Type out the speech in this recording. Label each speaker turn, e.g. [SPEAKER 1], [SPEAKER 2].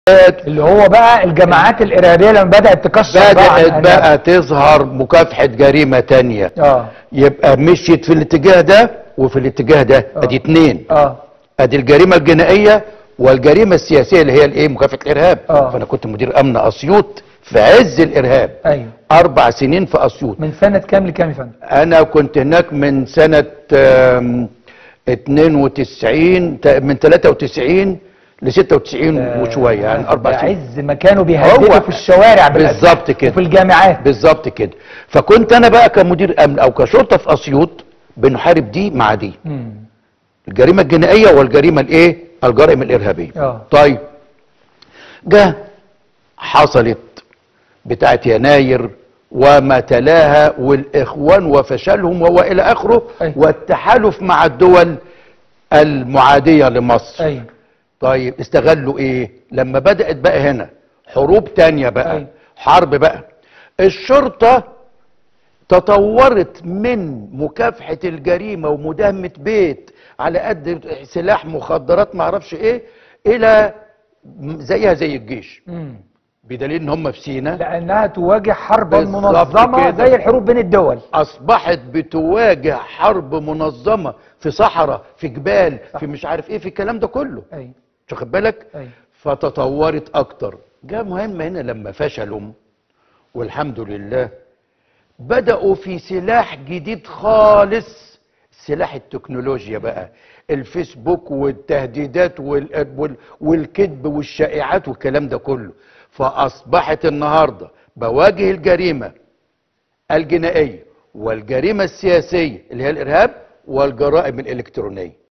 [SPEAKER 1] اللي هو بقى الجماعات الارهابيه لما بدات تكسر بقى عن
[SPEAKER 2] بدأت
[SPEAKER 1] أهلها.
[SPEAKER 2] بقى تظهر مكافحة جريمة تانية
[SPEAKER 1] اه
[SPEAKER 2] يبقى مشيت في الاتجاه ده وفي الاتجاه ده ادي اتنين
[SPEAKER 1] اه
[SPEAKER 2] ادي الجريمة الجنائية والجريمة السياسية اللي هي الايه مكافحة الارهاب
[SPEAKER 1] آه.
[SPEAKER 2] فانا كنت مدير امن اسيوط في عز الارهاب
[SPEAKER 1] ايوه
[SPEAKER 2] اربع سنين في اسيوط
[SPEAKER 1] من سنه كام لكام يا فندم؟
[SPEAKER 2] انا كنت هناك من سنة آم، 92 تا- من 93 ل 96 وشوية يعني اربع سنين
[SPEAKER 1] عز ما كانوا بيهددوا
[SPEAKER 2] هو-
[SPEAKER 1] في الشوارع بالأسلحة
[SPEAKER 2] بالظبط كده.
[SPEAKER 1] وفي الجامعات
[SPEAKER 2] بالظبط كده فكنت انا بقى كمدير امن او كشرطه في اسيوط بنحارب دي مع دي
[SPEAKER 1] مم.
[SPEAKER 2] الجريمه الجنائيه والجريمه الايه الجرائم الارهابيه
[SPEAKER 1] اه
[SPEAKER 2] طيب جه حصلت بتاعت يناير وما تلاها والاخوان وفشلهم والى اخره
[SPEAKER 1] أيوة.
[SPEAKER 2] والتحالف مع الدول المعاديه لمصر
[SPEAKER 1] ايوه
[SPEAKER 2] طيب استغلوا ايه لما بدأت بقى هنا حروب تانية بقى
[SPEAKER 1] أيوة.
[SPEAKER 2] حرب بقى الشرطة تطورت من مكافحة الجريمة ومداهمة بيت على قد سلاح مخدرات معرفش ايه الى زيها زي الجيش
[SPEAKER 1] مم.
[SPEAKER 2] بدليل ان هم في سينا
[SPEAKER 1] لانها تواجه حربا
[SPEAKER 2] بالظبط
[SPEAKER 1] منظمه
[SPEAKER 2] كده.
[SPEAKER 1] زي الحروب بين الدول
[SPEAKER 2] اصبحت بتواجه حرب منظمة في صحراء في جبال في مش عارف ايه في الكلام ده كله
[SPEAKER 1] ايوه
[SPEAKER 2] واخد بالك
[SPEAKER 1] ايوه
[SPEAKER 2] فتطورت اكتر جاء مهم هنا لما فشلوا والحمد لله بدأوا في سلاح جديد خالص سلاح التكنولوجيا بقى الفيسبوك والتهديدات وال... وال... والكذب والشائعات والكلام ده كله فأصبحت النهاردة بواجه الجريمة الجنائية والجريمة السياسية اللي هي الإرهاب والجرائم الإلكترونية